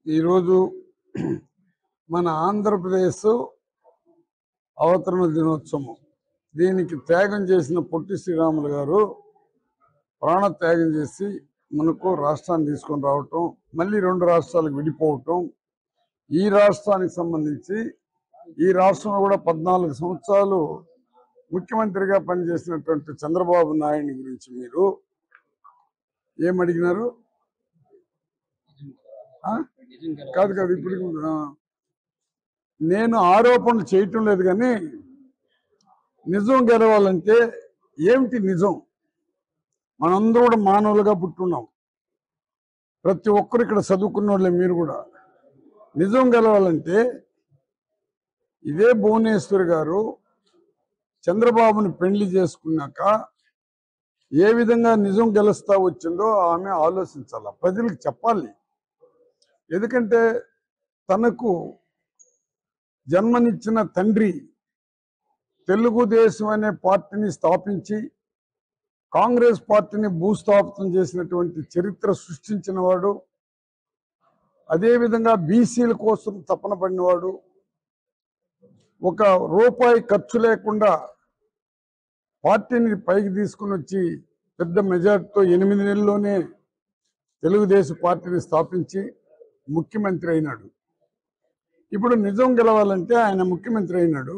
ఈరోజు మన ఆంధ్రప్రదేశ్ అవతరణ దినోత్సవం దీనికి త్యాగం చేసిన పొట్టి శ్రీరాములు గారు ప్రాణ త్యాగం చేసి మనకు రాష్ట్రాన్ని తీసుకొని రావటం మళ్ళీ రెండు రాష్ట్రాలకు విడిపోవటం ఈ రాష్ట్రానికి సంబంధించి ఈ రాష్ట్రంలో కూడా పద్నాలుగు సంవత్సరాలు ముఖ్యమంత్రిగా పనిచేసినటువంటి చంద్రబాబు నాయుడు గురించి మీరు ఏమడిగినారు ఆ? కాదు కాదు ఇప్పుడు ఆ, నేను ఆరోపణలు చేయటం లేదు కానీ నిజం గెలవాలంటే ఏమిటి నిజం మనందరూ కూడా మానవులుగా పుట్టున్నాం ప్రతి ఒక్కరు ఇక్కడ చదువుకున్న వాళ్ళే మీరు కూడా నిజం గెలవాలంటే ఇదే భువనేశ్వరి గారు చంద్రబాబుని పెళ్లి చేసుకున్నాక ఏ విధంగా నిజం గెలుస్తా వచ్చిందో ఆమె ఆలోచించాల ప్రజలకు చెప్పాలి ఎందుకంటే తనకు జన్మనిచ్చిన తండ్రి తెలుగుదేశం అనే పార్టీని స్థాపించి కాంగ్రెస్ పార్టీని భూస్థాపితం చేసినటువంటి చరిత్ర సృష్టించిన వాడు అదేవిధంగా బీసీల కోసం తపన పడినవాడు ఒక రూపాయి ఖర్చు లేకుండా పార్టీని పైకి తీసుకుని వచ్చి పెద్ద మెజార్టీతో ఎనిమిది నెలల్లోనే తెలుగుదేశం పార్టీని స్థాపించి ముఖ్యమంత్రి అయినాడు ఇప్పుడు నిజం గెలవాలంటే ఆయన ముఖ్యమంత్రి అయినాడు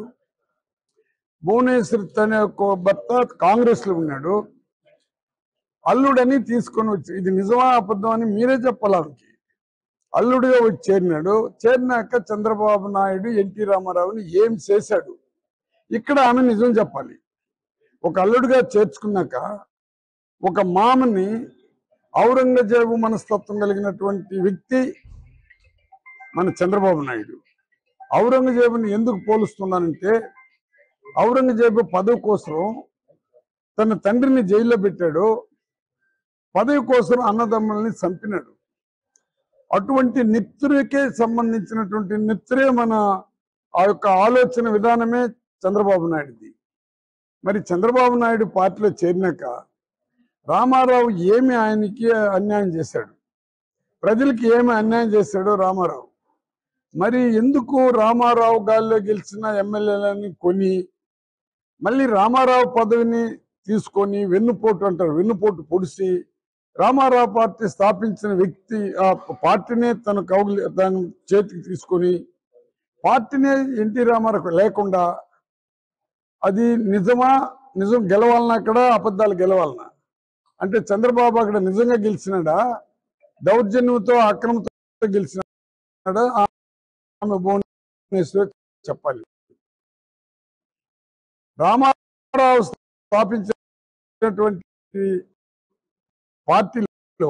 భువనేశ్వర్ తన యొక్క భర్త కాంగ్రెస్ లో ఉన్నాడు అల్లుడని తీసుకొని వచ్చి ఇది నిజమా అబద్ధం అని మీరే చెప్పాలి ఆమెకి అల్లుడిగా వచ్చి చేరినాడు చేరినాక చంద్రబాబు నాయుడు ఎన్టీ రామారావుని ఏం చేశాడు ఇక్కడ ఆమె నిజం చెప్పాలి ఒక అల్లుడిగా చేర్చుకున్నాక ఒక మామని ఔరంగజేబు మనస్తత్వం కలిగినటువంటి వ్యక్తి మన చంద్రబాబు నాయుడు ఔరంగజేబుని ఎందుకు పోలుస్తున్నానంటే ఔరంగజేబు పదవి కోసం తన తండ్రిని జైల్లో పెట్టాడు పదవి కోసం అన్నదమ్ముల్ని చంపినాడు అటువంటి నిత్రుకే సంబంధించినటువంటి నిత్రే మన ఆ యొక్క ఆలోచన విధానమే చంద్రబాబు నాయుడుది మరి చంద్రబాబు నాయుడు పార్టీలో చేరినాక రామారావు ఏమి ఆయనకి అన్యాయం చేశాడు ప్రజలకి ఏమి అన్యాయం చేశాడో రామారావు మరి ఎందుకు రామారావు గాల్లో గెలిచిన ఎమ్మెల్యేలని కొని మళ్ళీ రామారావు పదవిని తీసుకొని వెన్నుపోటు అంటారు వెన్నుపోటు పొడిచి రామారావు పార్టీ స్థాపించిన వ్యక్తి ఆ పార్టీనే తన కౌలు తన చేతికి తీసుకొని పార్టీనే ఎన్టీ రామారావు లేకుండా అది నిజమా నిజం గెలవాలన్నా అక్కడ అబద్ధాలు గెలవాలన్నా అంటే చంద్రబాబు అక్కడ నిజంగా గెలిచినాడా దౌర్జన్యంతో అక్రమంతో గెలిచినాడా ఆమె భువనేశ్వర్ చెప్పాలి రామారావు స్థాపించినటువంటి పార్టీలో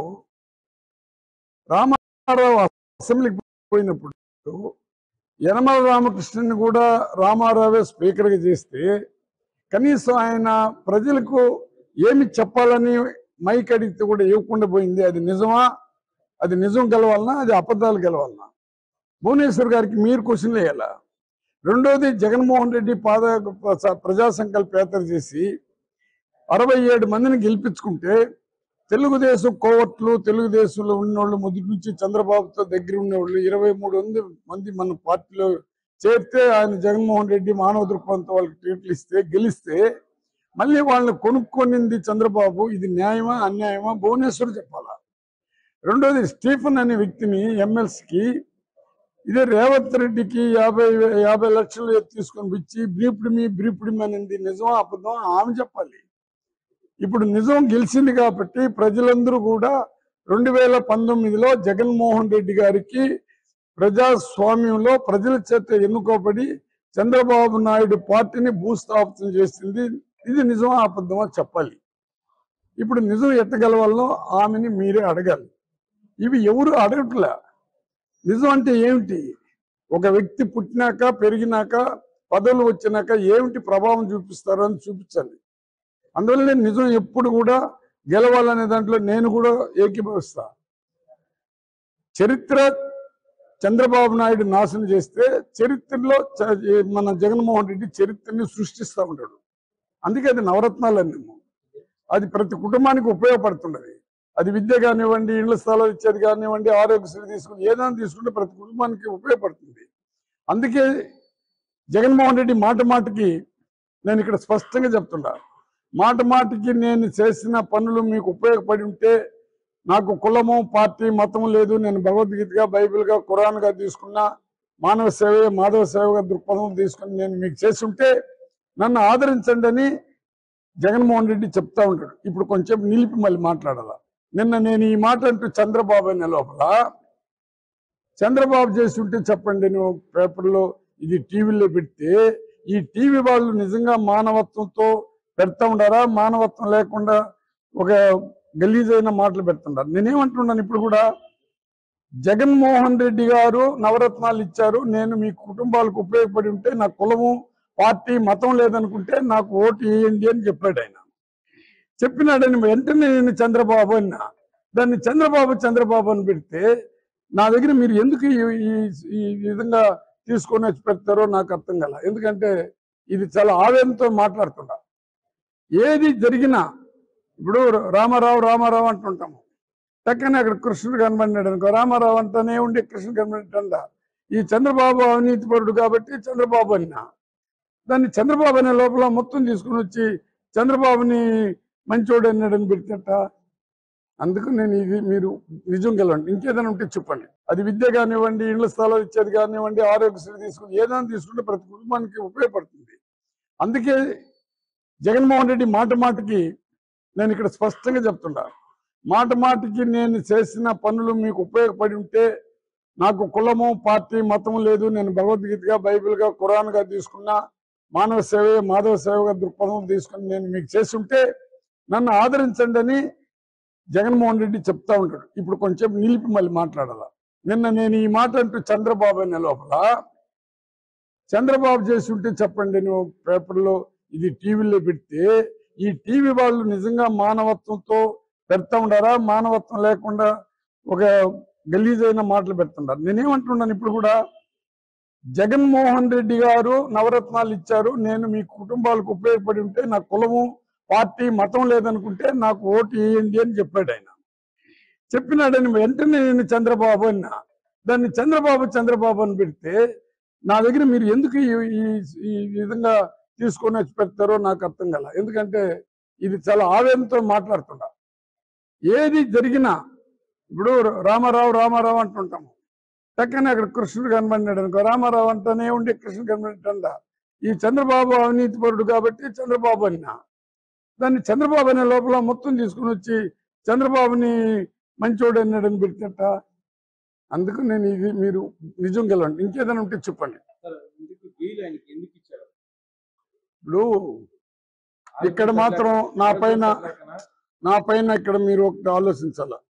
రామారావు అసెంబ్లీకి పోయినప్పుడు యనమల రామకృష్ణని కూడా రామారావే స్పీకర్గా చేస్తే కనీసం ఆయన ప్రజలకు ఏమి చెప్పాలని మైక్ అడిగితే కూడా ఇవ్వకుండా పోయింది అది నిజమా అది నిజం గెలవాలనా అది అబద్ధాలు గెలవాలనా భువనేశ్వర్ గారికి మీరు క్వశ్చన్లు వేయాలా రెండోది జగన్మోహన్ రెడ్డి పాద ప్రజా సంకల్ప యాత్ర చేసి అరవై ఏడు మందిని గెలిపించుకుంటే తెలుగుదేశం కోవట్లు తెలుగుదేశంలో ఉన్నోళ్ళు మొదటి నుంచి చంద్రబాబుతో దగ్గర ఉన్నవాళ్ళు ఇరవై మూడు మంది మంది మన పార్టీలో చేరితే ఆయన జగన్మోహన్ రెడ్డి మానవ దృక్పథంతో వాళ్ళకి ట్రీట్లు ఇస్తే గెలిస్తే మళ్ళీ వాళ్ళని కొనుక్కొనింది చంద్రబాబు ఇది న్యాయమా అన్యాయమా భువనేశ్వర్ చెప్పాలా రెండోది స్టీఫెన్ అనే వ్యక్తిని ఎమ్మెల్సీకి ఇదే రేవంత్ రెడ్డికి యాభై వే- యాభై లక్షలు తీసుకొని ఇచ్చి బ్రీఫ్డ్ మీ బ్రీఫ్డ్ మీ అనేది నిజమా అబద్ధం ఆమె చెప్పాలి ఇప్పుడు నిజం గెలిచింది కాబట్టి ప్రజలందరూ కూడా రెండు వేల పంతొమ్మిదిలో జగన్మోహన్ రెడ్డి గారికి ప్రజాస్వామ్యంలో ప్రజల చేత ఎన్నుకోబడి చంద్రబాబు నాయుడు పార్టీని భూస్థాపితం చేసింది ఇది నిజమా అబద్ధమా చెప్పాలి ఇప్పుడు నిజం ఎట్టగలవాలో ఆమెని మీరే అడగాలి ఇవి ఎవరు అడగట్లే నిజం అంటే ఏమిటి ఒక వ్యక్తి పుట్టినాక పెరిగినాక పదవులు వచ్చినాక ఏమిటి ప్రభావం చూపిస్తారో అని చూపించాలి అందువల్ల నిజం ఎప్పుడు కూడా గెలవాలనే దాంట్లో నేను కూడా ఏకీభవిస్తా చరిత్ర చంద్రబాబు నాయుడు నాశనం చేస్తే చరిత్రలో చ- ఏ మన జగన్మోహన్ రెడ్డి చరిత్రని సృష్టిస్తూ ఉంటాడు అందుకే అది నవరత్నాలు అన్నాము అది ప్రతి కుటుంబానికి ఉపయోగపడుతున్నది అది విద్య కానివ్వండి ఇళ్ల స్థలాలు ఇచ్చేది కానివ్వండి ఆరోగ్యశ్రీ తీసుకుని ఏదైనా తీసుకుంటే ప్రతి కుటుంబానికి ఉపయోగపడుతుంది అందుకే జగన్మోహన్ రెడ్డి మాట మాటకి నేను ఇక్కడ స్పష్టంగా చెప్తున్నా మాట మాటకి నేను చేసిన పనులు మీకు ఉపయోగపడి ఉంటే నాకు కులము పార్టీ మతం లేదు నేను భగవద్గీతగా బైబిల్గా ఖురాన్గా తీసుకున్న మానవ సేవ మాధవ సేవగా దృక్పథం తీసుకుని నేను మీకు చేసి ఉంటే నన్ను ఆదరించండి అని జగన్మోహన్ రెడ్డి చెప్తా ఉంటాడు ఇప్పుడు కొంచెం నిలిపి మళ్ళీ మాట్లాడాల నిన్న నేను ఈ మాట అంటూ చంద్రబాబు అనే లోపల చంద్రబాబు చేసి ఉంటే చెప్పండి నువ్వు పేపర్లో ఇది టీవీలో పెడితే ఈ టీవీ వాళ్ళు నిజంగా మానవత్వంతో పెడతా ఉండారా మానవత్వం లేకుండా ఒక గలీజైన మాటలు పెడుతుండారు నేనేమంటున్నాను ఇప్పుడు కూడా జగన్మోహన్ రెడ్డి గారు నవరత్నాలు ఇచ్చారు నేను మీ కుటుంబాలకు ఉపయోగపడి ఉంటే నా కులము పార్టీ మతం లేదనుకుంటే నాకు ఓటు వేయండి అని చెప్పాడు ఆయన చెప్పినాడని వెంటనే నేను చంద్రబాబు అన్నా దాన్ని చంద్రబాబు చంద్రబాబు అని పెడితే నా దగ్గర మీరు ఎందుకు ఈ- ఈ- ఈ విధంగా తీసుకొని వచ్చి పెడతారో నాకు అర్థం కల ఎందుకంటే ఇది చాలా ఆవేదనతో మాట్లాడుతున్నా ఏది జరిగినా ఇప్పుడు రామారావు రామారావు అంటుంటాము చక్కని అక్కడ కృష్ణుడు కనబడినాడు అనుకో రామారావు అంటానే ఉండి కృష్ణుడు కనబడినట్ట ఈ చంద్రబాబు అవినీతిపరుడు కాబట్టి చంద్రబాబు అన్నా దాన్ని చంద్రబాబు అనే లోపల మొత్తం తీసుకుని వచ్చి చంద్రబాబుని మంచోడు అన్నాడని పెట్టినట్ట అందుకు నేను ఇది మీరు నిజం గెలవండి ఇంకేదైనా ఉంటే చెప్పండి అది విద్య కానివ్వండి ఇళ్ల స్థలాలు ఇచ్చేది కానివ్వండి ఆరోగ్యశ్రీ తీసుకుని ఏదైనా తీసుకుంటే ప్రతి కుటుంబానికి ఉపయోగపడుతుంది అందుకే జగన్మోహన్ రెడ్డి మాట మాటకి నేను ఇక్కడ స్పష్టంగా చెప్తున్నా మాట మాటకి నేను చేసిన పనులు మీకు ఉపయోగపడి ఉంటే నాకు కులము పార్టీ మతం లేదు నేను భగవద్గీతగా బైబిల్గా ఖురాన్గా తీసుకున్న మానవ సేవ మాధవ సేవగా దృక్పథం తీసుకుని నేను మీకు చేసి ఉంటే నన్ను ఆదరించండి అని జగన్మోహన్ రెడ్డి చెప్తా ఉంటాడు ఇప్పుడు కొంచెం నిలిపి మళ్ళీ మాట్లాడాల నిన్న నేను ఈ మాట అంటూ చంద్రబాబు అనే లోపల చంద్రబాబు చేసి ఉంటే చెప్పండి నువ్వు పేపర్లో ఇది టీవీలో పెడితే ఈ టీవీ వాళ్ళు నిజంగా మానవత్వంతో పెడతా ఉండారా మానవత్వం లేకుండా ఒక గలీజైన మాటలు పెడుతుండారు నేనేమంటున్నాను ఇప్పుడు కూడా జగన్మోహన్ రెడ్డి గారు నవరత్నాలు ఇచ్చారు నేను మీ కుటుంబాలకు ఉపయోగపడి ఉంటే నా కులము పార్టీ మతం లేదనుకుంటే నాకు ఓటు వేయండి అని చెప్పాడు ఆయన చెప్పినాడని వెంటనే నేను చంద్రబాబు అన్నా దాన్ని చంద్రబాబు చంద్రబాబు అని పెడితే నా దగ్గర మీరు ఎందుకు ఈ- ఈ- ఈ విధంగా తీసుకొని వచ్చి పెడతారో నాకు అర్థం కల ఎందుకంటే ఇది చాలా ఆవేదనతో మాట్లాడుతున్నా ఏది జరిగినా ఇప్పుడు రామారావు రామారావు అంటుంటాము చక్కని అక్కడ కృష్ణుడు కనబడినాడు అనుకో రామారావు అంటానే ఉండి కృష్ణుడు కనబడినట్ట ఈ చంద్రబాబు అవినీతిపరుడు కాబట్టి చంద్రబాబు అన్నా దాన్ని చంద్రబాబు అనే లోపల మొత్తం తీసుకుని వచ్చి చంద్రబాబుని మంచోడు అన్నాడని పెట్టినట్ట అందుకు నేను ఇది మీరు నిజం గెలవండి ఇంకేదైనా ఉంటే చెప్పండి సార్ ఎందుకు బెయిల్ ఆయనకి ఎందుకు ఇచ్చారు ఇప్పుడు ఇక్కడ మాత్రం నా పైన నా పైన ఇక్కడ మీరు ఒకటి ఆలోచించాల